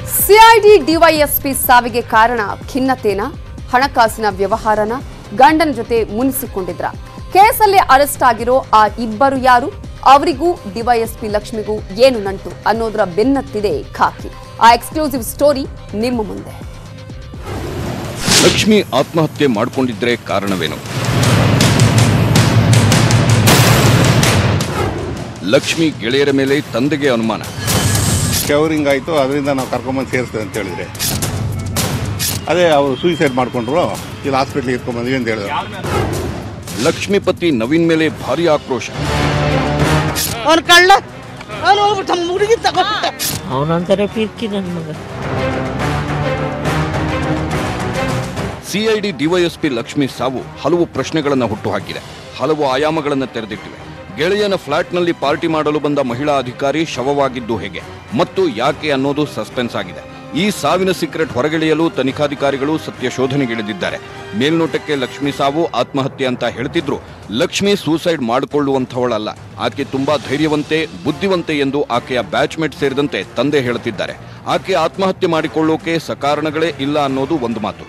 CID DYSP ಸಾವಿಗೆ ಕಾರಣ ಖಿನ್ನತೆನ ಹಣಕಾಸಿನ ವ್ಯವಹಾರನ ಗಂಡನ ಜೊತೆ ಮುನಿಸಿಕೊಂಡಿದ್ರ ಕೇಸಲ್ಲಿ ಅರೆಸ್ಟ್ ಆಗಿರೋ ಆ ಇಬ್ಬರು ಯಾರು ಅವರಿಗೂ ಡಿವೈಎಸ್ಪಿ ಲಕ್ಷ್ಮಿಗೂ ಏನು ನಂಟು ಅನ್ನೋದರ ಬೆನ್ನತ್ತಿದೆ ಖಾಕಿ ಆ ಎಕ್ಸ್ಕ್ಲೂಸಿವ್ ಸ್ಟೋರಿ ನಿಮ್ಮ ಮುಂದೆ ಲಕ್ಷ್ಮಿ ಆತ್ಮಹತ್ಯೆ ಮಾಡಿಕೊಂಡಿದ್ರೆ ಕಾರಣವೇನು ಲಕ್ಷ್ಮಿ ಗೆಳೆಯರ ಮೇಲೆ ತಂದೆಗೆ ಅನುಮಾನ ಶವರಿಂಗ್ ಆಯಿತು ಅದರಿಂದ ನಾವು ಕರ್ಕೊಂಬಂದು ಸೇರಿಸ್ತೇವೆ ಅಂತ ಹೇಳಿದ್ರೆ ಅದೇ ಅವರು ಸೂಸೈಡ್ ಮಾಡ್ಕೊಂಡ್ರು ಇಲ್ಲಿ ಹಾಸ್ಪಿಟ್ಲಿಗೆ ಎತ್ಕೊಂಡ್ಬಂದ್ವಿ ಅಂತ ಹೇಳಿದ್ರು ಲಕ್ಷ್ಮಿ ಪತಿ ನವೀನ್ ಮೇಲೆ ಭಾರಿ ಆಕ್ರೋಶ ಅವನು ಕಳ್ಳ ಅವನು ಹೋಗ್ಬಿಟ್ಟು ನಮ್ಮ ಹುಡುಗಿ ತಗೊಂಡ್ಬಿಟ್ಟ ಅವನಂತಾರೆ ಪಿರ್ಕಿ ನನ್ನ ಮಗ ಸಿಐಡಿ ಡಿವೈಎಸ್ಪಿ ಲಕ್ಷ್ಮಿ ಸಾವು ಹಲವು ಪ್ರಶ್ನೆಗಳನ್ನು ಹುಟ್ಟುಹಾಕಿದೆ ಹಲವು ಆಯಾಮಗಳನ್ನು ತೆರೆದಿಟ್ಟಿವೆ ಗೆಳೆಯನ ಫ್ಲಾಟ್ನಲ್ಲಿ ಪಾರ್ಟಿ ಮಾಡಲು ಬಂದ ಮಹಿಳಾ ಅಧಿಕಾರಿ ಶವವಾಗಿದ್ದು ಹೇಗೆ ಮತ್ತು ಯಾಕೆ ಅನ್ನೋದು ಸಸ್ಪೆನ್ಸ್ ಆಗಿದೆ ಈ ಸಾವಿನ ಸೀಕ್ರೆಟ್ ಹೊರಗೆಳೆಯಲು ತನಿಖಾಧಿಕಾರಿಗಳು ಸತ್ಯ ಶೋಧನೆಗಿಳಿದಿದ್ದಾರೆ ಮೇಲ್ನೋಟಕ್ಕೆ ಲಕ್ಷ್ಮಿ ಸಾವು ಆತ್ಮಹತ್ಯೆ ಅಂತ ಹೇಳ್ತಿದ್ರು ಲಕ್ಷ್ಮಿ ಸೂಸೈಡ್ ಮಾಡಿಕೊಳ್ಳುವಂಥವಳಲ್ಲ ಆಕೆ ತುಂಬಾ ಧೈರ್ಯವಂತೆ ಬುದ್ಧಿವಂತೆ ಎಂದು ಆಕೆಯ ಬ್ಯಾಚ್ಮೇಟ್ ಸೇರಿದಂತೆ ತಂದೆ ಹೇಳುತ್ತಿದ್ದಾರೆ ಆಕೆ ಆತ್ಮಹತ್ಯೆ ಮಾಡಿಕೊಳ್ಳೋಕೆ ಸಕಾರಣಗಳೇ ಇಲ್ಲ ಅನ್ನೋದು ಒಂದು ಮಾತು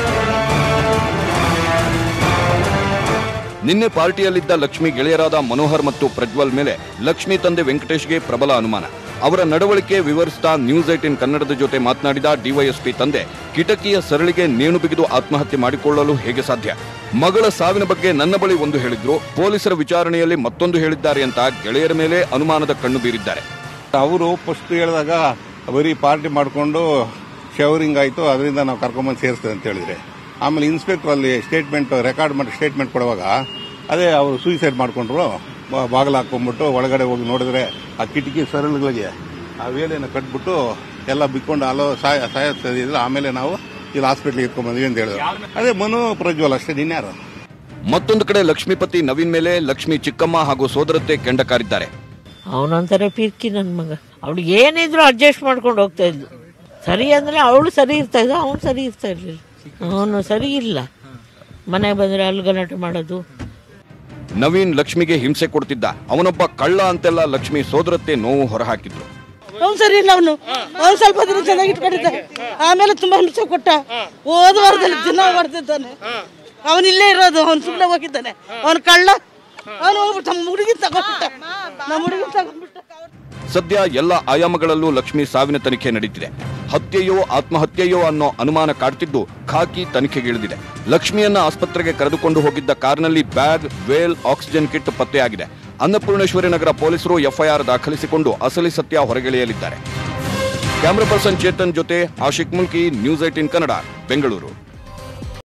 ನಿನ್ನೆ ಪಾರ್ಟಿಯಲ್ಲಿದ್ದ ಲಕ್ಷ್ಮಿ ಗೆಳೆಯರಾದ ಮನೋಹರ್ ಮತ್ತು ಪ್ರಜ್ವಲ್ ಮೇಲೆ ಲಕ್ಷ್ಮಿ ತಂದೆ ವೆಂಕಟೇಶ್ಗೆ ಪ್ರಬಲ ಅನುಮಾನ ಅವರ ನಡವಳಿಕೆ ವಿವರಿಸಿದ ನ್ಯೂಸ್ ಏಟಿನ್ ಕನ್ನಡದ ಜೊತೆ ಮಾತನಾಡಿದ ಡಿವೈಎಸ್ಪಿ ತಂದೆ ಕಿಟಕಿಯ ಸರಳಿಗೆ ನೇಣು ಬಿಗಿದು ಆತ್ಮಹತ್ಯೆ ಮಾಡಿಕೊಳ್ಳಲು ಹೇಗೆ ಸಾಧ್ಯ ಮಗಳ ಸಾವಿನ ಬಗ್ಗೆ ನನ್ನ ಬಳಿ ಒಂದು ಹೇಳಿದ್ರು ಪೊಲೀಸರ ವಿಚಾರಣೆಯಲ್ಲಿ ಮತ್ತೊಂದು ಹೇಳಿದ್ದಾರೆ ಅಂತ ಗೆಳೆಯರ ಮೇಲೆ ಅನುಮಾನದ ಕಣ್ಣು ಬೀರಿದ್ದಾರೆ ಅವರು ಫಸ್ಟ್ ಹೇಳಿದಾಗ ಬರೀ ಪಾರ್ಟಿ ಮಾಡಿಕೊಂಡು ಶವರಿಂಗ್ ಆಯಿತು ಅದರಿಂದ ನಾವು ಕರ್ಕೊಂಬಂದು ಸೇರಿಸ್ತೇವೆ ಅಂತ ಹೇಳಿದ್ರೆ ಆಮೇಲೆ ಇನ್ಸ್ಪೆಕ್ಟರ್ ಅಲ್ಲಿ ಸ್ಟೇಟ್ಮೆಂಟ್ ರೆಕಾರ್ಡ್ ಮಾಡಿ ಸ್ಟೇಟ್ಮೆಂಟ್ ಕೊಡುವಾಗ ಅದೇ ಅವರು ಸೂಸೈಡ್ ಮಾಡ್ಕೊಂಡ್ರು ಬ- ಬಾಗಿಲು ಹಾಕೊಂಡ್ಬಿಟ್ಟು ಒಳಗಡೆ ಹೋಗಿ ನೋಡಿದ್ರೆ ಆ ಕಿಟಕಿ ಸರಳುಗಳಿಗೆ ಆ ವೇಲೆಯನ್ನು ಕಟ್ಬಿಟ್ಟು ಎಲ್ಲ ಬಿಕ್ಕೊಂಡು ಅಲ್ಲೋ ಸಾಯ ಸಾಯಿಸ್ತಿದ್ರೆ ಆಮೇಲೆ ನಾವು ಇಲ್ಲಿ ಹಾಸ್ಪಿಟ್ಲಿಗೆ ಎತ್ಕೊಂಡ್ಬಂದ್ವಿ ಅಂತ ಹೇಳಿದ್ರು ಅದೇ ಮನು ಪ್ರಜ್ವಲ್ ಅಷ್ಟೇ ಇನ್ಯಾರು ಮತ್ತೊಂದು ಕಡೆ ಲಕ್ಷ್ಮೀಪತಿ ನವೀನ್ ಮೇಲೆ ಲಕ್ಷ್ಮಿ ಚಿಕ್ಕಮ್ಮ ಹಾಗೂ ಸೋದರತ್ತೆ ಕೆಂಡ ಕಾರಿದ್ದಾರೆ ಅವನಂತಾರೆ ಪಿರ್ಕಿ ನನ್ನ ಮಗ ಅವಳಿಗೆ ಏನಿದ್ರು ಅಡ್ಜಸ್ಟ್ ಮಾಡ್ಕೊಂಡು ಹೋಗ್ತಾ ಇದ್ಲು ಸರಿ ಅಂದ್ರೆ ಅವಳು ಸರಿ ಇರ್ತಾ ಇದ್ದ ಅವನು ಸರಿ ಇರ್ತಾ ಇರ್ಲಿಲ್ಲ ಅವನು ಸರಿ ಇಲ್ಲ ಮನೆಗೆ ಬಂದರೆ ಅಲ್ಲಿ ಗಲಾಟೆ ಮಾಡೋದು ನವೀನ್ ಲಕ್ಷ್ಮಿಗೆ ಹಿಂಸೆ ಕೊಡ್ತಿದ್ದ ಅವನೊಬ್ಬ ಕಳ್ಳ ಅಂತೆಲ್ಲ ಲಕ್ಷ್ಮಿ ಸೋದರತ್ತೆ ನೋವು ಹೊರಹಾಕಿದ್ರು ಅವ್ನು ಸರಿ ಇಲ್ಲ ಅವನು ಅವ್ನು ಸ್ವಲ್ಪ ದಿನ ಚೆನ್ನಾಗಿ ಇಟ್ಕೊಂಡಿದ್ದ ಆಮೇಲೆ ತುಂಬಾ ಹಿಂಸೆ ಕೊಟ್ಟ ಹೋದ ವಾರದಲ್ಲಿ ದಿನ ಮಾಡ್ತಿದ್ದಾನೆ ಅವನು ಇಲ್ಲೇ ಇರೋದು ಅವ್ನು ಸುಮ್ಮನೆ ಹೋಗಿದ್ದಾನೆ ಅವನು ಕಳ್ಳ ಅವನು ಹೋಗ್ಬಿಟ್ಟು ನಮ್ಮ ಹುಡುಗಿ ತಗೊಂಡ್ಬಿಟ್ಟ ನಮ್ಮ ಹುಡುಗಿ ತಗೊಂಡ್ಬಿಟ್ಟ ಸದ್ಯ ಎಲ್ಲ ಆಯಾಮಗಳಲ್ಲೂ ಲಕ್ಷ್ಮಿ ಸಾವಿನ ತನಿಖೆ ನಡೀತಿದೆ ಹತ್ಯೆಯೋ ಆತ್ಮಹತ್ಯೆಯೋ ಅನ್ನೋ ಅನುಮಾನ ಕಾಡ್ತಿದ್ದು ಖಾಕಿ ತನಿಖೆಗಿಳಿದಿದೆ ಲಕ್ಷ್ಮಿಯನ್ನ ಆಸ್ಪತ್ರೆಗೆ ಕರೆದುಕೊಂಡು ಹೋಗಿದ್ದ ಕಾರ್ನಲ್ಲಿ ಬ್ಯಾಗ್ ವೇಲ್ ಆಕ್ಸಿಜನ್ ಕಿಟ್ ಪತ್ತೆಯಾಗಿದೆ ಅನ್ನಪೂರ್ಣೇಶ್ವರಿ ನಗರ ಪೊಲೀಸರು ಎಫ್ಐಆರ್ ದಾಖಲಿಸಿಕೊಂಡು ಅಸಲಿ ಸತ್ಯ ಹೊರಗೆಳೆಯಲಿದ್ದಾರೆ ಕ್ಯಾಮರಾ ಪರ್ಸನ್ ಚೇತನ್ ಜೊತೆ ಆಶಿಕ್ ಮುಲ್ಕಿ ನ್ಯೂಸ್ ಏಟಿನ್ ಕನ್ನಡ ಬೆಂಗಳೂರು